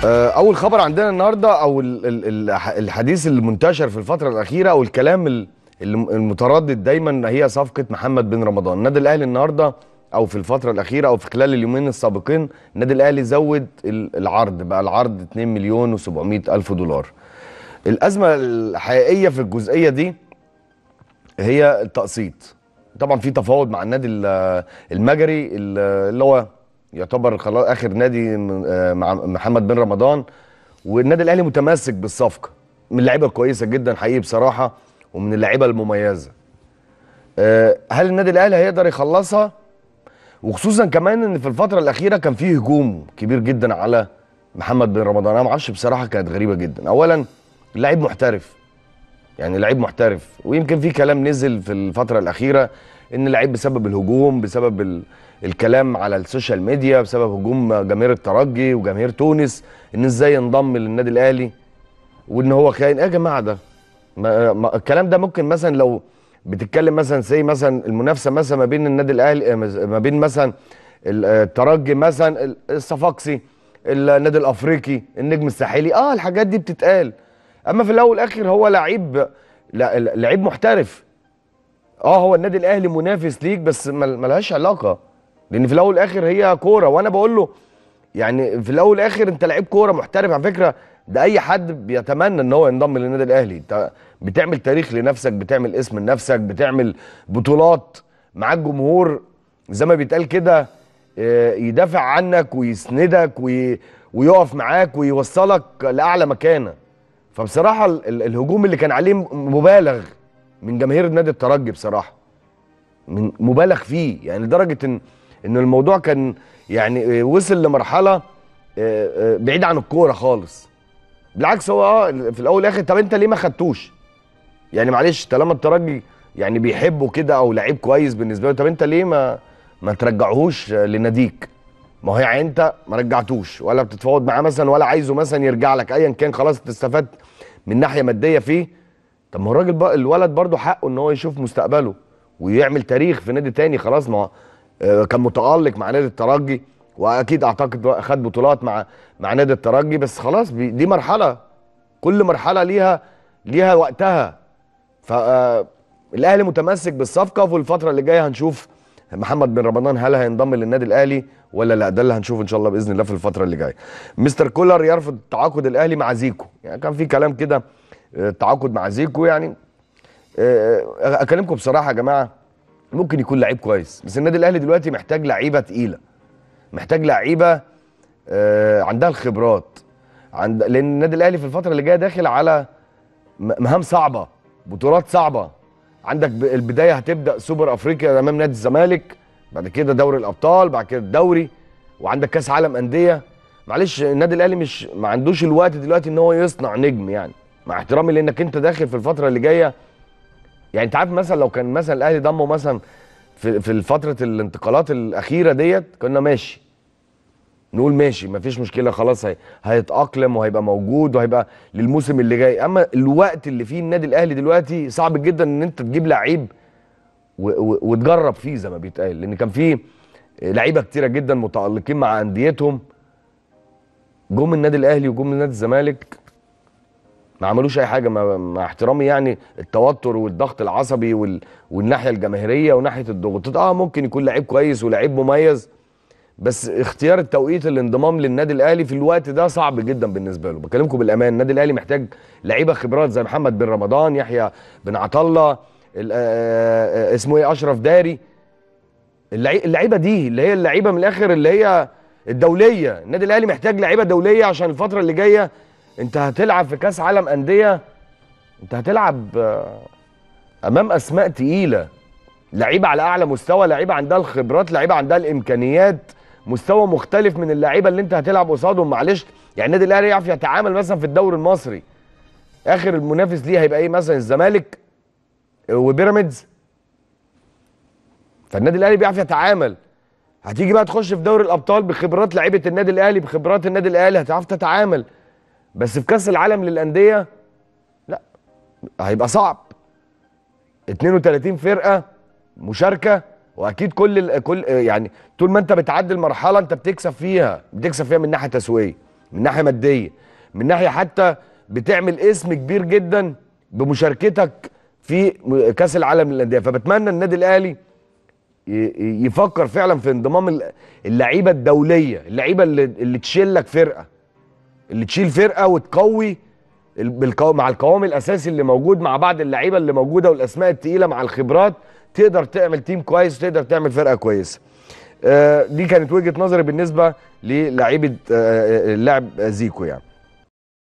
آه، اول خبر عندنا النهارده او ال- ال- ال- الحديث المنتشر في الفتره الاخيره او الكلام ال- الم- المتردد دايما هي صفقه محمد بن رمضان النادي الاهلي النهارده او في الفتره الاخيره او في خلال اليومين السابقين النادي الاهلي زود ال- العرض بقى العرض 2 مليون و700 الف دولار الازمه الحقيقيه في الجزئيه دي هي التقسيط طبعا في تفاوض مع النادي ال- المجري ال- اللي هو يعتبر خلاص اخر نادي م- آه مع محمد بن رمضان والنادي الاهلي متمسك بالصفقه من اللعيبه الكويسه جدا حقيقي بصراحه ومن اللعيبه المميزه آه، هل النادي الاهلي هيقدر يخلصها وخصوصا كمان ان في الفتره الاخيره كان فيه هجوم كبير جدا على محمد بن رمضان انا ما اعرفش بصراحه كانت غريبه جدا اولا لعيب محترف يعني لعيب محترف ويمكن في كلام نزل في الفتره الاخيره ان اللعيب بسبب الهجوم بسبب ال... الكلام على السوشيال ميديا بسبب هجوم جماهير الترجي وجماهير تونس ان ازاي ينضم للنادي الاهلي وان هو خاين ايه يا جماعه ده ما... ما... الكلام ده ممكن مثلا لو بتتكلم مثلا زي مثلا المنافسه مثلا ما بين النادي الاهلي آه، ما بين مثلا ال- آه، الترجي مثلا ال- الصفاقسي النادي الافريقي النجم الساحلي اه الحاجات دي بتتقال اما في الاول والاخر هو لعيب لا- لعيب محترف اه هو النادي الاهلي منافس ليك بس مل- ملهاش علاقه لان في الاول والاخر هي كوره وانا بقول له يعني في الاول والاخر انت لعيب كوره محترف على فكره ده اي حد بيتمنى ان هو ينضم للنادي الاهلي انت بتعمل تاريخ لنفسك بتعمل اسم لنفسك بتعمل بطولات معاك جمهور زي ما بيتقال كده آه، يدافع عنك ويسندك وي... ويقف معاك ويوصلك لاعلى مكانه فبصراحه ال... ال- الهجوم اللي كان عليه مبالغ من جماهير النادي الترجي بصراحه من مبالغ فيه يعني لدرجه ان ان الموضوع كان يعني آه، وصل لمرحله آه، آه، بعيد عن الكوره خالص بالعكس هو اه في الاول والاخر طب انت ليه ما خدتوش يعني معلش طالما الترجي يعني بيحبه كده او لعيب كويس بالنسبه له طب انت ليه ما ما ترجعهوش آه، لناديك ما هو يعني انت ما رجعتوش ولا بتتفاوض معاه مثلا ولا عايزه مثلا يرجع لك ايا كان خلاص انت استفدت من ناحيه ماديه فيه طب ما هو الراجل بقى الولد برضه حقه ان هو يشوف مستقبله ويعمل تاريخ في نادي تاني خلاص ما هو، آه، كان متالق مع نادي الترجي واكيد اعتقد خد بطولات مع مع نادي الترجي بس خلاص بي- دي مرحله كل مرحله ليها ليها وقتها فالاهلي متمسك بالصفقه وفي الفتره اللي جايه هنشوف محمد بن رمضان هل هينضم للنادي الاهلي ولا لا ده اللي هنشوفه ان شاء الله باذن الله في الفتره اللي جايه مستر كولر يرفض تعاقد الاهلي مع زيكو يعني كان في كلام كده آه، تعاقد مع زيكو يعني آه، آه، اكلمكم بصراحه يا جماعه ممكن يكون لعيب كويس بس النادي الاهلي دلوقتي محتاج لعيبه تقيله محتاج لعيبه آه، عندها الخبرات عند لان النادي الاهلي في الفتره اللي جايه داخل على م- مهام صعبه بطولات صعبه عندك ب- البدايه هتبدا سوبر افريقيا امام نادي الزمالك بعد كده دوري الابطال بعد كده الدوري وعندك كاس عالم انديه معلش النادي الاهلي مش ما عندوش الوقت دلوقتي ان هو يصنع نجم يعني مع احترامي لانك انت داخل في الفتره اللي جايه يعني انت عارف مثلا لو كان مثلا الاهلي ضمه مثلا في في فتره الانتقالات الاخيره ديت كنا ماشي نقول ماشي مفيش مشكله خلاص هي هيتاقلم وهيبقى موجود وهيبقى للموسم اللي جاي اما الوقت اللي فيه النادي الاهلي دلوقتي صعب جدا ان انت تجيب لعيب و- و- وتجرب فيه زي ما بيتقال لان كان فيه لعيبه كتيره جدا متالقين مع انديتهم جم النادي الاهلي وجم نادي الزمالك ما عملوش اي حاجه مع, مع احترامي يعني التوتر والضغط العصبي وال... والناحيه الجماهيريه وناحيه الضغوطات اه ممكن يكون لعيب كويس ولعيب مميز بس اختيار التوقيت الانضمام للنادي الاهلي في الوقت ده صعب جدا بالنسبه له بكلمكم بالامان النادي الاهلي محتاج لعيبه خبرات زي محمد بن رمضان يحيى بن عطله ال- آه، آه، اسمه ايه اشرف داري اللعي- اللعيبه دي اللي هي اللعيبه من الاخر اللي هي الدوليه النادي الاهلي محتاج لعيبه دوليه عشان الفتره اللي جايه انت هتلعب في كاس عالم انديه انت هتلعب آه، امام اسماء تقيله لعيبه على اعلى مستوى لعيبه عندها الخبرات لعيبه عندها الامكانيات مستوى مختلف من اللعيبه اللي انت هتلعب قصادهم معلش يعني النادي الاهلي يعرف يتعامل مثلا في الدوري المصري اخر المنافس ليه هيبقى ايه مثلا الزمالك وبيراميدز فالنادي الاهلي بيعرف يتعامل هتيجي بقى تخش في دوري الابطال بخبرات لعيبه النادي الاهلي بخبرات النادي الاهلي هتعرف تتعامل بس في كاس العالم للانديه لا هيبقى صعب 32 فرقه مشاركه واكيد كل ال- كل يعني طول ما انت بتعدي المرحله انت بتكسب فيها بتكسب فيها من ناحيه تسويقيه من ناحيه ماديه من ناحيه حتى بتعمل اسم كبير جدا بمشاركتك في م- كاس العالم للانديه فبتمنى النادي الاهلي ي- يفكر فعلا في انضمام ال- اللعيبه الدوليه اللعيبه اللي, اللي تشيل لك فرقه اللي تشيل فرقه وتقوي ال- بالقو... مع القوام الاساسي اللي موجود مع بعض اللعيبه اللي موجوده والاسماء التقيله مع الخبرات تقدر تعمل تيم كويس وتقدر تعمل فرقه كويسه آه، دي كانت وجهه نظري بالنسبه للعيبه آه، آه، اللاعب زيكو يعني